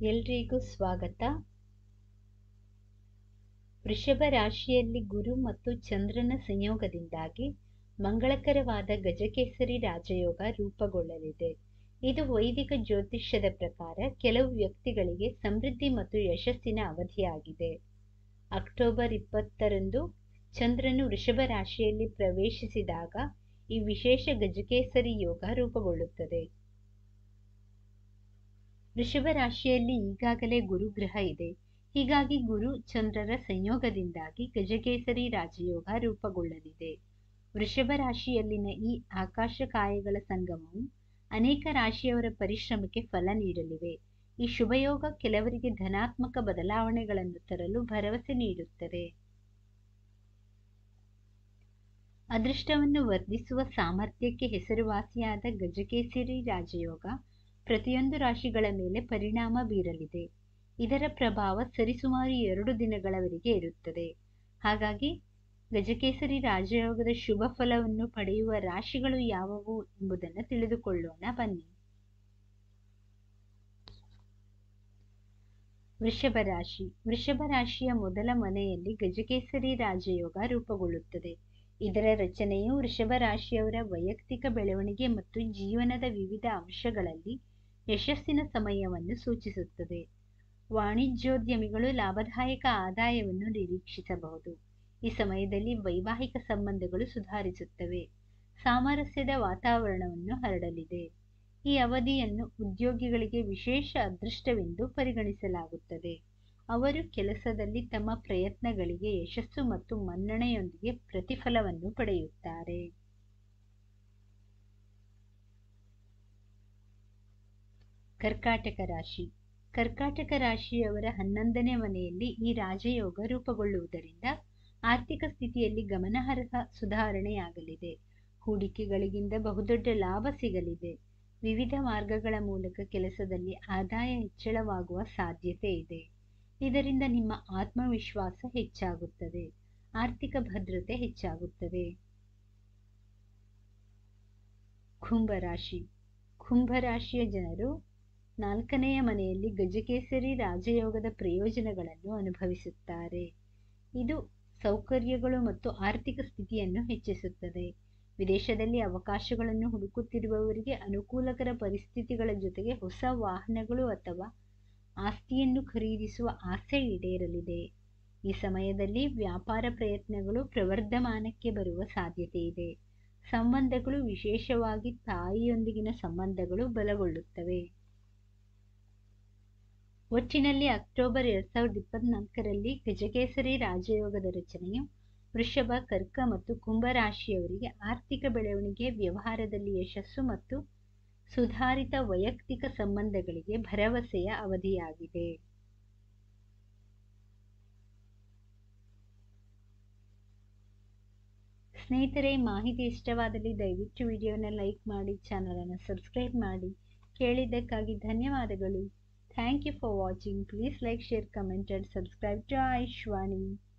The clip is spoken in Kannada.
ಎಲ್ರಿಗೂ ಸ್ವಾಗತ ವೃಷಭ ರಾಶಿಯಲ್ಲಿ ಗುರು ಮತ್ತು ಚಂದ್ರನ ಸಂಯೋಗದಿಂದಾಗಿ ಮಂಗಳಕರವಾದ ಗಜಕೇಸರಿ ರಾಜಯೋಗ ರೂಪುಗೊಳ್ಳಲಿದೆ ಇದು ವೈದಿಕ ಜ್ಯೋತಿಷ್ಯದ ಪ್ರಕಾರ ಕೆಲವು ವ್ಯಕ್ತಿಗಳಿಗೆ ಸಮೃದ್ಧಿ ಮತ್ತು ಯಶಸ್ಸಿನ ಅವಧಿಯಾಗಿದೆ ಅಕ್ಟೋಬರ್ ಇಪ್ಪತ್ತರಂದು ಚಂದ್ರನು ವೃಷಭ ರಾಶಿಯಲ್ಲಿ ಪ್ರವೇಶಿಸಿದಾಗ ಈ ವಿಶೇಷ ಗಜಕೇಸರಿ ಯೋಗ ರೂಪುಗೊಳ್ಳುತ್ತದೆ ವೃಷಭ ರಾಶಿಯಲ್ಲಿ ಈಗಾಗಲೇ ಗುರುಗ್ರಹ ಇದೆ ಹೀಗಾಗಿ ಗುರು ಚಂದ್ರರ ಸಂಯೋಗದಿಂದಾಗಿ ಗಜಕೇಸರಿ ರಾಜಯೋಗ ರೂಪುಗೊಳ್ಳಲಿದೆ ವೃಷಭ ರಾಶಿಯಲ್ಲಿನ ಈ ಆಕಾಶಕಾಯಗಳ ಸಂಗಮವು ಅನೇಕ ರಾಶಿಯವರ ಪರಿಶ್ರಮಕ್ಕೆ ಫಲ ನೀಡಲಿವೆ ಈ ಶುಭಯೋಗ ಕೆಲವರಿಗೆ ಧನಾತ್ಮಕ ಬದಲಾವಣೆಗಳನ್ನು ತರಲು ಭರವಸೆ ನೀಡುತ್ತದೆ ಅದೃಷ್ಟವನ್ನು ವರ್ಧಿಸುವ ಸಾಮರ್ಥ್ಯಕ್ಕೆ ಹೆಸರುವಾಸಿಯಾದ ಗಜಕೇಸರಿ ರಾಜಯೋಗ ಪ್ರತಿಯೊಂದು ರಾಶಿಗಳ ಮೇಲೆ ಪರಿಣಾಮ ಬೀರಲಿದೆ ಇದರ ಪ್ರಭಾವ ಸರಿಸುಮಾರು ಎರಡು ದಿನಗಳವರೆಗೆ ಇರುತ್ತದೆ ಹಾಗಾಗಿ ಗಜಕೇಸರಿ ರಾಜಯೋಗದ ಶುಭ ಫಲವನ್ನು ಪಡೆಯುವ ರಾಶಿಗಳು ಯಾವುವು ಎಂಬುದನ್ನು ತಿಳಿದುಕೊಳ್ಳೋಣ ಬನ್ನಿ ವೃಷಭ ರಾಶಿ ವೃಷಭ ರಾಶಿಯ ಮೊದಲ ಮನೆಯಲ್ಲಿ ಗಜಕೇಸರಿ ರಾಜಯೋಗ ರೂಪುಗೊಳ್ಳುತ್ತದೆ ಇದರ ರಚನೆಯು ವೃಷಭ ರಾಶಿಯವರ ವೈಯಕ್ತಿಕ ಬೆಳವಣಿಗೆ ಮತ್ತು ಜೀವನದ ವಿವಿಧ ಅಂಶಗಳಲ್ಲಿ ಯಶಸ್ಸಿನ ಸಮಯವನ್ನು ಸೂಚಿಸುತ್ತದೆ ವಾಣಿಜ್ಯೋದ್ಯಮಿಗಳು ಲಾಭದಾಯಕ ಆದಾಯವನ್ನು ನಿರೀಕ್ಷಿಸಬಹುದು ಈ ಸಮಯದಲ್ಲಿ ವೈವಾಹಿಕ ಸಂಬಂಧಗಳು ಸುಧಾರಿಸುತ್ತವೆ ಸಾಮರಸ್ಯದ ವಾತಾವರಣವನ್ನು ಹರಡಲಿದೆ ಈ ಅವಧಿಯನ್ನು ಉದ್ಯೋಗಿಗಳಿಗೆ ವಿಶೇಷ ಅದೃಷ್ಟವೆಂದು ಪರಿಗಣಿಸಲಾಗುತ್ತದೆ ಅವರು ಕೆಲಸದಲ್ಲಿ ತಮ್ಮ ಪ್ರಯತ್ನಗಳಿಗೆ ಯಶಸ್ಸು ಮತ್ತು ಮನ್ನಣೆಯೊಂದಿಗೆ ಪ್ರತಿಫಲವನ್ನು ಪಡೆಯುತ್ತಾರೆ ಕರ್ಕಾಟಕ ರಾಶಿ ಕರ್ಕಾಟಕ ರಾಶಿಯವರ ಹನ್ನೊಂದನೇ ಮನೆಯಲ್ಲಿ ಈ ರಾಜಯೋಗ ರೂಪುಗೊಳ್ಳುವುದರಿಂದ ಆರ್ಥಿಕ ಸ್ಥಿತಿಯಲ್ಲಿ ಗಮನಾರ್ಹ ಸುಧಾರಣೆಯಾಗಲಿದೆ ಹೂಡಿಕೆಗಳಿಗಿಂತ ಬಹುದೊಡ್ಡ ಲಾಭ ಸಿಗಲಿದೆ ವಿವಿಧ ಮಾರ್ಗಗಳ ಮೂಲಕ ಕೆಲಸದಲ್ಲಿ ಆದಾಯ ಹೆಚ್ಚಳವಾಗುವ ಸಾಧ್ಯತೆ ಇದೆ ಇದರಿಂದ ನಿಮ್ಮ ಆತ್ಮವಿಶ್ವಾಸ ಹೆಚ್ಚಾಗುತ್ತದೆ ಆರ್ಥಿಕ ಭದ್ರತೆ ಹೆಚ್ಚಾಗುತ್ತದೆ ಕುಂಭರಾಶಿ ಕುಂಭರಾಶಿಯ ಜನರು ನಾಲ್ಕನೆಯ ಮನೆಯಲ್ಲಿ ಗಜಕೇಸರಿ ರಾಜಯೋಗದ ಪ್ರಯೋಜನಗಳನ್ನು ಅನುಭವಿಸುತ್ತಾರೆ ಇದು ಸೌಕರ್ಯಗಳು ಮತ್ತು ಆರ್ಥಿಕ ಸ್ಥಿತಿಯನ್ನು ಹೆಚ್ಚಿಸುತ್ತದೆ ವಿದೇಶದಲ್ಲಿ ಅವಕಾಶಗಳನ್ನು ಹುಡುಕುತ್ತಿರುವವರಿಗೆ ಅನುಕೂಲಕರ ಪರಿಸ್ಥಿತಿಗಳ ಜೊತೆಗೆ ಹೊಸ ವಾಹನಗಳು ಅಥವಾ ಆಸ್ತಿಯನ್ನು ಖರೀದಿಸುವ ಆಸೆ ಈಡೇರಲಿದೆ ಈ ಸಮಯದಲ್ಲಿ ವ್ಯಾಪಾರ ಪ್ರಯತ್ನಗಳು ಪ್ರವರ್ಧಮಾನಕ್ಕೆ ಬರುವ ಸಾಧ್ಯತೆ ಇದೆ ಸಂಬಂಧಗಳು ವಿಶೇಷವಾಗಿ ತಾಯಿಯೊಂದಿಗಿನ ಸಂಬಂಧಗಳು ಬಲಗೊಳ್ಳುತ್ತವೆ ಒಟ್ಟಿನಲ್ಲಿ ಅಕ್ಟೋಬರ್ ಎರಡ್ ಸಾವಿರದ ಇಪ್ಪತ್ನಾಲ್ಕರಲ್ಲಿ ಗಜಕೇಸರಿ ರಾಜಯೋಗದ ರಚನೆಯು ವೃಷಭ ಕರ್ಕ ಮತ್ತು ಕುಂಭ ರಾಶಿಯವರಿಗೆ ಆರ್ಥಿಕ ಬೆಳವಣಿಗೆ ವ್ಯವಹಾರದಲ್ಲಿ ಯಶಸ್ಸು ಮತ್ತು ಸುಧಾರಿತ ವೈಯಕ್ತಿಕ ಸಂಬಂಧಗಳಿಗೆ ಭರವಸೆಯ ಅವಧಿಯಾಗಿದೆ ಸ್ನೇಹಿತರೆ ಮಾಹಿತಿ ಇಷ್ಟವಾದಲ್ಲಿ ದಯವಿಟ್ಟು ವಿಡಿಯೋನ ಲೈಕ್ ಮಾಡಿ ಚಾನಲನ್ನು ಸಬ್ಸ್ಕ್ರೈಬ್ ಮಾಡಿ ಕೇಳಿದ್ದಕ್ಕಾಗಿ ಧನ್ಯವಾದಗಳು thank you for watching please like share comment and subscribe to ಆಯುಷ್ವಾಣಿ